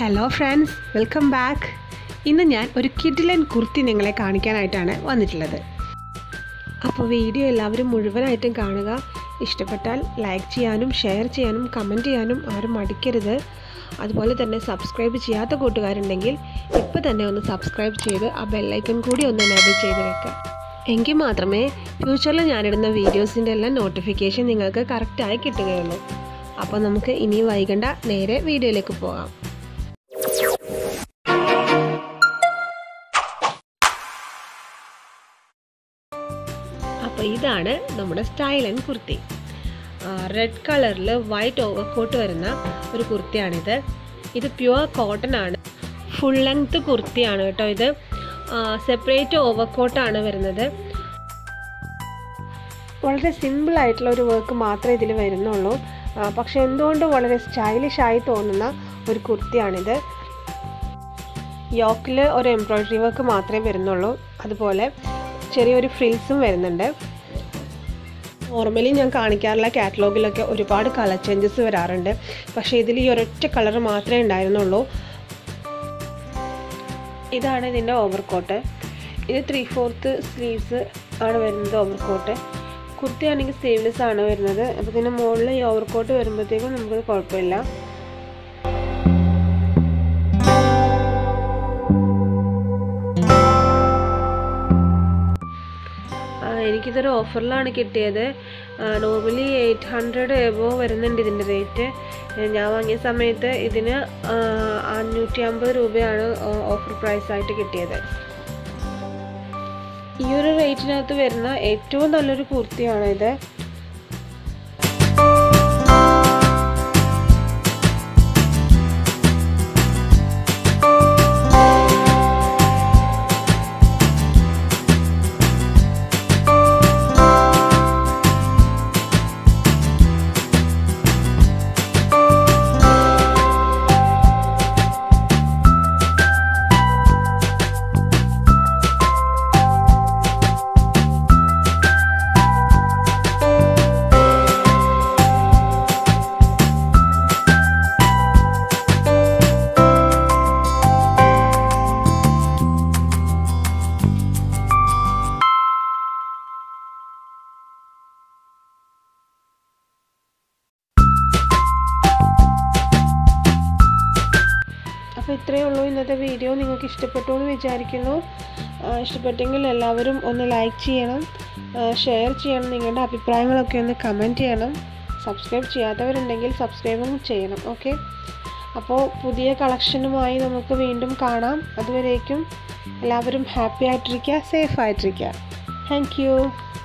hello friends welcome back ഇന്ന് ഞാൻ ഒരു കിഡിലൻ കുർത്തി നിങ്ങളെ കാണിക്കാനായിട്ടാണ് വന്നിട്ടുള്ളത് അപ്പോൾ വീഡിയോ എല്ലാവരും മുഴുവനായിട്ടും കാണുക ഇഷ്ടപ്പെട്ടാൽ ലൈക്ക് ചെയ്യാനും ഷെയർ ചെയ്യാനും കമൻറ്റ് ചെയ്യാനും ആരും മടിക്കരുത് അതുപോലെ തന്നെ സബ്സ്ക്രൈബ് ചെയ്യാത്ത കൂട്ടുകാരുണ്ടെങ്കിൽ ഇപ്പോൾ തന്നെ ഒന്ന് സബ്സ്ക്രൈബ് ചെയ്ത് ആ ബെല്ലൈക്കൺ കൂടി ഒന്ന് എനേബിൾ ചെയ്ത് വെക്കുക എങ്കിൽ മാത്രമേ ഫ്യൂച്ചറിൽ ഞാനിടുന്ന വീഡിയോസിൻ്റെ എല്ലാം നോട്ടിഫിക്കേഷൻ നിങ്ങൾക്ക് കറക്റ്റായി കിട്ടുകയുള്ളൂ അപ്പോൾ നമുക്ക് ഇനി വൈകണ്ട നേരെ വീഡിയോയിലേക്ക് പോകാം അപ്പോൾ ഇതാണ് നമ്മുടെ സ്റ്റൈൽ ആൻഡ് കുർത്തി റെഡ് കളറിൽ വൈറ്റ് ഓവർ കോട്ട് വരുന്ന ഒരു കുർത്തിയാണിത് ഇത് പ്യുവർ കോട്ടൺ ആണ് ഫുൾ ലെങ്ത് കുർത്തിയാണ് കേട്ടോ ഇത് സെപ്പറേറ്റ് ഓവർ കോട്ടാണ് വരുന്നത് വളരെ സിമ്പിൾ ആയിട്ടുള്ള ഒരു വർക്ക് മാത്രമേ ഇതിൽ വരുന്നുള്ളൂ പക്ഷെ എന്തുകൊണ്ട് വളരെ സ്റ്റൈലിഷ് ആയി തോന്നുന്ന ഒരു കുർത്തിയാണിത് യോക്കിൽ ഒരു എംബ്രോയ്ഡറി വർക്ക് മാത്രമേ വരുന്നുള്ളൂ അതുപോലെ ചെറിയൊരു ഫ്രിൽസും വരുന്നുണ്ട് നോർമലി ഞാൻ കാണിക്കാറുള്ള കാറ്റലോഗിലൊക്കെ ഒരുപാട് കളർ ചേഞ്ചസ് വരാറുണ്ട് പക്ഷേ ഇതിൽ ഈ ഒരൊറ്റ കളർ മാത്രമേ ഉണ്ടായിരുന്നുള്ളൂ ഇതാണ് ഇതിൻ്റെ ഓവർകോട്ട് ഇത് ത്രീ ഫോർത്ത് സ്ലീവ്സ് ആണ് വരുന്നത് ഓവർകോട്ട് കുർത്തി ആണെങ്കിൽ സ്ലീവ്ലെസ് ആണ് വരുന്നത് അപ്പോൾ ഇതിൻ്റെ മുകളിൽ ഈ ഓവർകോട്ട് വരുമ്പോഴത്തേക്കും നമുക്കത് കുഴപ്പമില്ല എനിക്കിതൊരു ഓഫറിലാണ് കിട്ടിയത് നോർമലി എയ്റ്റ് ഹൺഡ്രഡ് എബോ വരുന്നുണ്ട് ഇതിൻ്റെ റേറ്റ് ഞാൻ വാങ്ങിയ സമയത്ത് ഇതിന് അഞ്ഞൂറ്റി അമ്പത് രൂപയാണ് ഓഫർ പ്രൈസ് ആയിട്ട് കിട്ടിയത് ഈ ഒരു റേറ്റിനകത്ത് വരുന്ന ഏറ്റവും നല്ലൊരു കുർത്തിയാണ് ഇത് അപ്പോൾ ഇത്രയേ ഉള്ളൂ ഇന്നത്തെ വീഡിയോ നിങ്ങൾക്ക് ഇഷ്ടപ്പെട്ടു എന്ന് വിചാരിക്കുന്നു ഇഷ്ടപ്പെട്ടെങ്കിൽ എല്ലാവരും ഒന്ന് ലൈക്ക് ചെയ്യണം ഷെയർ ചെയ്യണം നിങ്ങളുടെ അഭിപ്രായങ്ങളൊക്കെ ഒന്ന് കമൻറ്റ് ചെയ്യണം സബ്സ്ക്രൈബ് ചെയ്യാത്തവരുണ്ടെങ്കിൽ സബ്സ്ക്രൈബും ചെയ്യണം ഓക്കെ അപ്പോൾ പുതിയ കളക്ഷനുമായി നമുക്ക് വീണ്ടും കാണാം അതുവരേക്കും എല്ലാവരും ഹാപ്പി ആയിട്ടിരിക്കുക സേഫ് ആയിട്ടിരിക്കുക താങ്ക്